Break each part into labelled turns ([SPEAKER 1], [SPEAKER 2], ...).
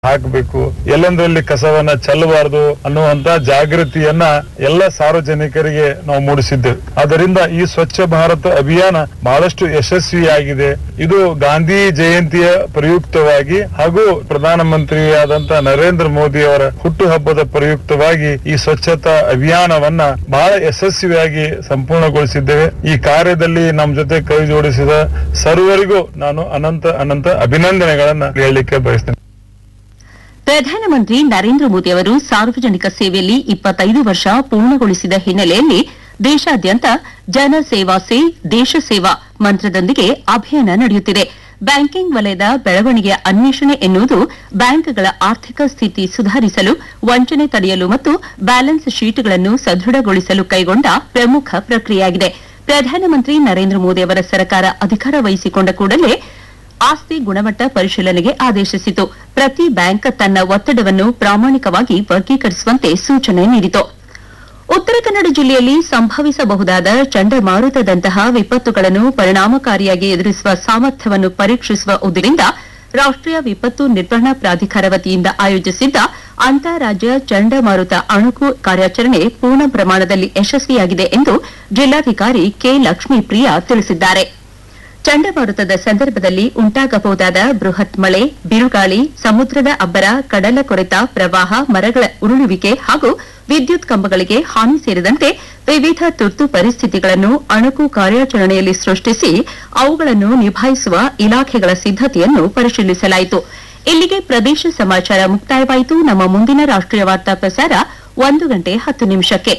[SPEAKER 1] ಹಾಕಬೇಕು ಎಲ್ಲೆಂದ್ರಲ್ಲಿ ಕಸವನ್ನ ಚೆಲ್ಲಬಾರದು ಅನ್ನುವಂತ ಜಾಗೃತಿಯನ್ನ ಎಲ್ಲ ಸಾರ್ವಜನಿಕರಿಗೆ ನಾವು ಮೂಡಿಸಿದ್ದೇವೆ ಆದ್ದರಿಂದ ಈ ಸ್ವಚ್ಛ ಭಾರತ ಅಭಿಯಾನ ಬಹಳಷ್ಟು ಯಶಸ್ವಿಯಾಗಿದೆ ಇದು ಗಾಂಧಿ ಜಯಂತಿಯ ಪ್ರಯುಕ್ತವಾಗಿ ಹಾಗೂ ಪ್ರಧಾನಮಂತ್ರಿಯಾದಂತ ನರೇಂದ್ರ ಮೋದಿ ಅವರ ಹುಟ್ಟುಹಬ್ಬದ ಪ್ರಯುಕ್ತವಾಗಿ ಈ ಸ್ವಚ್ಛತಾ ಅಭಿಯಾನವನ್ನ ಬಹಳ ಯಶಸ್ವಿಯಾಗಿ ಸಂಪೂರ್ಣಗೊಳಿಸಿದ್ದೇವೆ ಈ ಕಾರ್ಯದಲ್ಲಿ ನಮ್ಮ ಜೊತೆ ಕೈ ಜೋಡಿಸಿದ ಸರ್ವರಿಗೂ ನಾನು ಅನಂತ ಅನಂತ ಅಭಿನಂದನೆಗಳನ್ನ ಹೇಳಲಿಕ್ಕೆ ಬಯಸ್ತೇನೆ
[SPEAKER 2] ಪ್ರಧಾನಮಂತ್ರಿ ನರೇಂದ್ರ ಮೋದಿ ಅವರು ಸಾರ್ವಜನಿಕ ಸೇವೆಯಲ್ಲಿ ಇಪ್ಪತ್ತೈದು ವರ್ಷ ಪೂರ್ಣಗೊಳಿಸಿದ ಹಿನ್ನೆಲೆಯಲ್ಲಿ ದೇಶಾದ್ಯಂತ ಜನ ಸೇವಾ ಸೇ ದೇಶ ಸೇವಾ ಮಂತ್ರದೊಂದಿಗೆ ಅಭಿಯಾನ ನಡೆಯುತ್ತಿದೆ ಬ್ಯಾಂಕಿಂಗ್ ವಲಯದ ಬೆಳವಣಿಗೆಯ ಅನ್ವೇಷಣೆ ಎನ್ನುವುದು ಬ್ಯಾಂಕ್ಗಳ ಆರ್ಥಿಕ ಸ್ಥಿತಿ ಸುಧಾರಿಸಲು ವಂಚನೆ ತಡೆಯಲು ಮತ್ತು ಬ್ಯಾಲೆನ್ಸ್ ಶೀಟ್ಗಳನ್ನು ಸದೃಢಗೊಳಿಸಲು ಕೈಗೊಂಡ ಪ್ರಮುಖ ಪ್ರಕ್ರಿಯೆಯಾಗಿದೆ ಪ್ರಧಾನಮಂತ್ರಿ ನರೇಂದ್ರ ಮೋದಿ ಅವರ ಸರ್ಕಾರ ಅಧಿಕಾರ ವಹಿಸಿಕೊಂಡ ಕೂಡಲೇ ಆಸ್ತಿ ಗುಣಮಟ್ಟ ಪರಿಶೀಲನೆಗೆ ಆದೇಶಿಸಿತು ಪ್ರತಿ ಬ್ಯಾಂಕ್ ತನ್ನ ಒತ್ತಡವನ್ನು ಪ್ರಾಮಾಣಿಕವಾಗಿ ವರ್ಗೀಕರಿಸುವಂತೆ ಸೂಚನೆ ನೀಡಿತು ಉತ್ತರ ಕನ್ನಡ ಜಿಲ್ಲೆಯಲ್ಲಿ ಸಂಭವಿಸಬಹುದಾದ ಚಂಡಮಾರುತದಂತಹ ವಿಪತ್ತುಗಳನ್ನು ಪರಿಣಾಮಕಾರಿಯಾಗಿ ಎದುರಿಸುವ ಸಾಮರ್ಥ್ಯವನ್ನು ಪರೀಕ್ಷಿಸುವ ಉದ್ದೇಶದಿಂದ ರಾಷ್ಟೀಯ ವಿಪತ್ತು ನಿರ್ವಹಣಾ ಪ್ರಾಧಿಕಾರ ವತಿಯಿಂದ ಆಯೋಜಿಸಿದ್ದ ಅಂತಾರಾಜ್ಯ ಚಂಡಮಾರುತ ಅಣುಕು ಕಾರ್ಯಾಚರಣೆ ಪೂರ್ಣ ಪ್ರಮಾಣದಲ್ಲಿ ಯಶಸ್ವಿಯಾಗಿದೆ ಎಂದು ಜಿಲ್ಲಾಧಿಕಾರಿ ಕೆ ಲಕ್ಷ್ಮೀಪ್ರಿಯಾ ತಿಳಿಸಿದ್ದಾರೆ ಚಂಡಮಾರುತದ ಸಂದರ್ಭದಲ್ಲಿ ಉಂಟಾಗಬಹುದಾದ ಬೃಹತ್ ಮಳೆ ಬಿರುಗಾಳಿ ಸಮುದ್ರದ ಅಬ್ಬರ ಕಡಲ ಕೊರೆತ ಪ್ರವಾಹ ಮರಗಳ ಉರುಳುವಿಕೆ ಹಾಗೂ ವಿದ್ಯುತ್ ಕಂಬಗಳಿಗೆ ಹಾನಿ ಸೇರಿದಂತೆ ವಿವಿಧ ತುರ್ತು ಪರಿಸ್ಥಿತಿಗಳನ್ನು ಅಣುಕು ಕಾರ್ಯಾಚರಣೆಯಲ್ಲಿ ಸೃಷ್ಟಿಸಿ ಅವುಗಳನ್ನು ನಿಭಾಯಿಸುವ ಇಲಾಖೆಗಳ ಸಿದ್ದತೆಯನ್ನು ಪರಿಶೀಲಿಸಲಾಯಿತು ಇಲ್ಲಿಗೆ ಪ್ರದೇಶ ಸಮಾಚಾರ ಮುಕ್ತಾಯವಾಯಿತು ನಮ್ಮ ಮುಂದಿನ ರಾಷ್ಟೀಯ ವಾರ್ತಾ ಪ್ರಸಾರ ಒಂದು ಗಂಟೆ ಹತ್ತು ನಿಮಿಷಕ್ಕೆ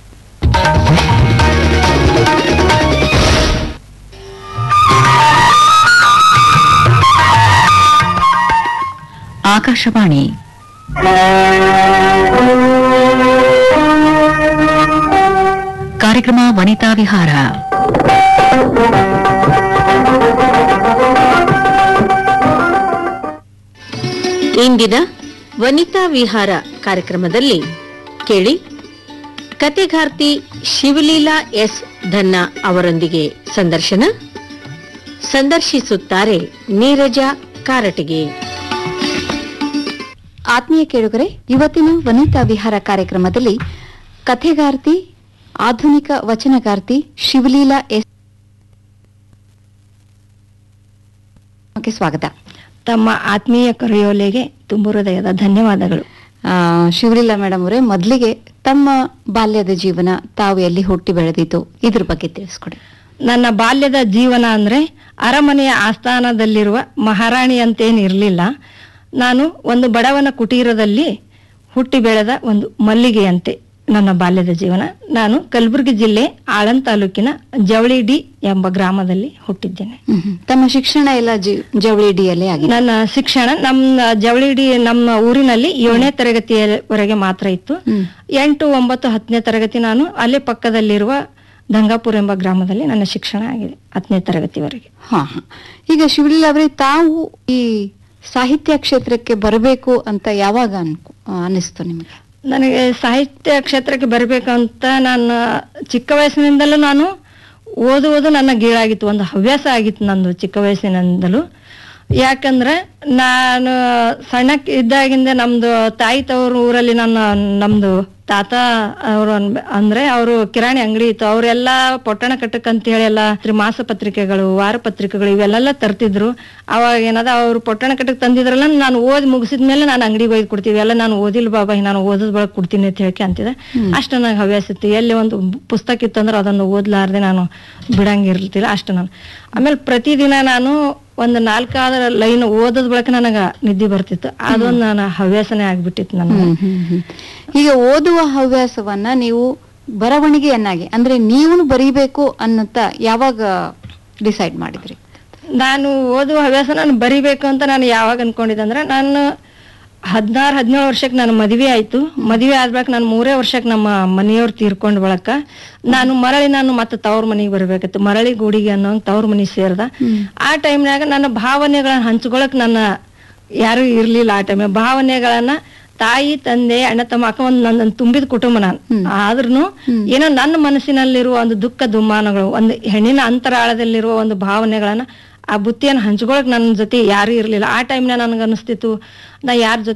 [SPEAKER 2] ಆಕಾಶವಾಣಿ ಕಾರ್ಯಕ್ರಮ ವನಿತಾ ವಿಹಾರ
[SPEAKER 3] ಇಂದಿನ ವನಿತಾ ವಿಹಾರ ಕಾರ್ಯಕ್ರಮದಲ್ಲಿ ಕೇಳಿ ಕತೆಗಾರ್ತಿ ಶಿವಲೀಲಾ ಎಸ್ ಧನ್ನ ಅವರೊಂದಿಗೆ ಸಂದರ್ಶನ ಸಂದರ್ಶಿಸುತ್ತಾರೆ ನೀರಜ ಕಾರಟಗಿ
[SPEAKER 4] ಆತ್ಮೀಯ ಕೇಳುಗರೆ ಇವತ್ತಿನ ವನಿತಾ ವಿಹಾರ ಕಾರ್ಯಕ್ರಮದಲ್ಲಿ ಕಥೆಗಾರ್ತಿ ಆಧುನಿಕ ವಚನಗಾರ್ತಿ ಶಿವಲೀಲಾ ಎಸ್ ಕ್ಕೆ ಸ್ವಾಗತ
[SPEAKER 5] ತಮ್ಮ ಆತ್ಮೀಯ ಕರೆಯೋಲೆಗೆ ತುಂಬು ಹೃದಯದ ಧನ್ಯವಾದಗಳು
[SPEAKER 4] ಆ, ಶಿವಲೀಲಾ ಮೇಡಮ್ ಅವರೇ ಮೊದಲಿಗೆ ತಮ್ಮ ಬಾಲ್ಯದ ಜೀವನ ತಾವು ಎಲ್ಲಿ ಹುಟ್ಟಿ ಬೆಳೆದಿತ್ತು ಇದ್ರ ಬಗ್ಗೆ ತಿಳಿಸ್ಕೊಡಿ
[SPEAKER 5] ನನ್ನ ಬಾಲ್ಯದ ಜೀವನ ಅಂದ್ರೆ ಅರಮನೆಯ ಆಸ್ಥಾನದಲ್ಲಿರುವ ಮಹಾರಾಣಿ ಅಂತೇನು ಇರಲಿಲ್ಲ ನಾನು ಒಂದು ಬಡವನ ಕುಟೀರದಲ್ಲಿ ಹುಟ್ಟಿ ಬೆಳೆದ ಒಂದು ಮಲ್ಲಿಗೆಯಂತೆ ನನ್ನ ಬಾಲ್ಯದ ಜೀವನ ನಾನು ಕಲಬುರಗಿ ಜಿಲ್ಲೆ ಆಳಂದ್ ತಾಲೂಕಿನ ಜವಳಿಡಿ ಎಂಬ ಗ್ರಾಮದಲ್ಲಿ ಹುಟ್ಟಿದ್ದೇನೆ
[SPEAKER 4] ಹ್ಮ್ ಹ್ಮ್. ತಮ್ಮ ಶಿಕ್ಷಣ ಎಲ್ಲ ಜಿ- ಜವಳಿ ಡಿಯಲ್ಲೇ ಆಗಿದೆ
[SPEAKER 5] ನನ್ನ ಶಿಕ್ಷಣ ನಮ್ಮ ಜವಳಿಡಿ ನಮ್ಮ ಊರಿನಲ್ಲಿ ಏಳನೇ ತರಗತಿಯವರೆಗೆ ಮಾತ್ರ ಇತ್ತು
[SPEAKER 4] ಹ್ಮ್.
[SPEAKER 5] ಎಂಟು ಒಂಬತ್ತು ಹತ್ತನೇ ತರಗತಿ ನಾನು ಅಲ್ಲೇ ಪಕ್ಕದಲ್ಲಿರುವ ದಂಗಾಪುರ ಎಂಬ ಗ್ರಾಮದಲ್ಲಿ ನನ್ನ ಶಿಕ್ಷಣ ಆಗಿದೆ ಹತ್ತನೇ ತರಗತಿವರೆಗೆ
[SPEAKER 4] ಹಾ ಹಾ. ಈಗ ಶಿವಲೀಲಾ ಅವರೇ ತಾವು ಈ ಸಾಹಿತ್ಯ ಕ್ಷೇತ್ರಕ್ಕೆ ಬರಬೇಕು ಅಂತ ಯಾವಾಗ ಅನ್ಕೊ ಅನಿಸ್ತು ನಿಮಗೆ
[SPEAKER 5] ನನಗೆ ಸಾಹಿತ್ಯ ಕ್ಷೇತ್ರಕ್ಕೆ ಬರಬೇಕಂತ ನಾನು ಚಿಕ್ಕ ವಯಸ್ಸಿನಿಂದಲೂ ನಾನು ಓದುವುದು ನನ್ನ ಗೀಳಾಗಿತ್ತು ಒಂದು ಹವ್ಯಾಸ ಆಗಿತ್ತು ನಂದು ಚಿಕ್ಕ ವಯಸ್ಸಿನಿಂದಲೂ ಯಾಕಂದ್ರೆ ನಾನು ಸಣ್ಣಕ್ಕೆ ಇದ್ದಾಗಿಂದ ನಮ್ದು ತಾಯಿ ತವ್ರ ಊರಲ್ಲಿ ನನ್ನ ನಮ್ದು ತಾತ ಅವರು ಅಂದ್ರೆ ಅವರು ಕಿರಾಣಿ ಅಂಗಡಿ ಇತ್ತು ಅವರೆಲ್ಲ ಪೊಟ್ಟಣ ಕಟ್ಟಕ್ ಅಂತ ಹೇಳಿ ಎಲ್ಲ ಮಾಸ ಪತ್ರಿಕೆಗಳು ವಾರ ಪತ್ರಿಕೆಗಳು ಇವೆಲ್ಲ ತರ್ತಿದ್ರು ಅವಾಗ ಏನದ ಅವ್ರು ಪೊಟ್ಟಣ ಕಟ್ಟಕ್ ತಂದಿದ್ರಲ್ಲ ನಾನು ಓದಿ ಮುಗಿಸಿದ ಮೇಲೆ ನಾನು ಅಂಗಡಿಗೆ ಒಯ್ದು ಕೊಡ್ತೀವಿ ಎಲ್ಲ ನಾನು ಓದಿಲ್ಲ ಬಾಬಾ ನಾನು ಓದೋದ್ ಬಳಕ ಕೊಡ್ತೀನಿ ಅಂತ ಹೇಳಿ ಅಂತಿದೆ ಅಷ್ಟು ನನಗೆ ಹವ್ಯಾಸ ಇತ್ತು ಎಲ್ಲಿ ಒಂದು ಪುಸ್ತಕ ಇತ್ತಂದ್ರೆ ಅದನ್ನು ಓದ್ಲಾರ್ದೆ ನಾನು ಬಿಡಂಗಿರ್ತಿಲ್ಲ ಅಷ್ಟು ನಾನು ಆಮೇಲೆ ಪ್ರತಿದಿನ ನಾನು ಒಂದು ನಾಲ್ಕಾದ ಲೈನ್ ಓದೋದ್ ಬಳಕ ನನಗ ನಿದ್ದೆ ಬರ್ತಿತ್ತು ಅದೊಂದು ನನ್ನ ಹವ್ಯಾಸನೇ ಆಗ್ಬಿಟ್ಟಿತ್ತು ನನಗೆ
[SPEAKER 4] ಹ್ಮ್, ಹ್ಮ್, ಹ್ಮ್. ಈಗ ಓದುವ ಹವ್ಯಾಸವನ್ನ ನೀವು ಬರವಣಿಗೆಯನ್ನಾಗಿ ಅಂದ್ರೆ ನೀವು ಬರೀಬೇಕು ಅನ್ನುತ್ತ ಯಾವಾಗ ಡಿಸೈಡ್ ಮಾಡಿದ್ರಿ
[SPEAKER 5] ನಾನು ಓದುವ ಹವ್ಯಾಸ ನಾನು ಬರಿಬೇಕು ಅಂತ ನಾನು ಯಾವಾಗ ಅನ್ಕೊಂಡಿದ್ದೆ ಅಂದ್ರೆ ನಾನು ಹದಿನಾರು ಹದಿನೇಳು ವರ್ಷಕ್ಕೆ ನನ್ನ ಮದುವೆ ಆಯ್ತು ಮದುವೆ ಆದ ಬಳಿಕ ನಾನು ಮೂರೇ ವರ್ಷಕ್ಕೆ ನಮ್ಮ ಮನೆಯವ್ರು ತೀರ್ಕೊಂಡ್ ಬಳಕ ನಾನು ಮರಳಿ ನಾನು ಮತ್ತೆ ತವ್ರ ಮನೆಗೆ ಬರ್ಬೇಕಿತ್ತು ಮರಳಿ ಗೂಡಿಗೆ ಅನ್ನೋ ತವ್ರ ಮನೆಗೆ ಸೇರ್ದ ಆ ಟೈಮ್ನಾಗ ನನ್ನ ಭಾವನೆಗಳನ್ನ ಹಂಚ್ಕೊಳಕ್ ನನ್ನ ಯಾರು ಇರ್ಲಿಲ್ಲ ಆ ಟೈಮ್ ಭಾವನೆಗಳನ್ನ ತಾಯಿ ತಂದೆ ಅಣ್ಣ ತಮ್ಮ ಅಕ್ಕ ಒಂದು ನನ್ನ ತುಂಬಿದ ಕುಟುಂಬ ನಾನು ಆದ್ರೂ ಏನೋ ನನ್ನ ಮನಸ್ಸಿನಲ್ಲಿರುವ ಒಂದು ದುಃಖ ದುಮ್ಮಾನಗಳು ಒಂದು ಹೆಣ್ಣಿನ ಅಂತರಾಳದಲ್ಲಿರುವ ಒಂದು ಭಾವನೆಗಳನ್ನ ಆ ಬುತ್ತಿಯನ್ನು ಹಂಚ್ಕೊಳಕ್ ನನ್ನ ಜೊತೆ ಯಾರು ಇರ್ಲಿಲ್ಲ ಆ ಟೈಮ್ನ ನನಗೆ ಅನಿಸ್ತಿತ್ತು ನಾ ಯಾರ ಜೊತೆ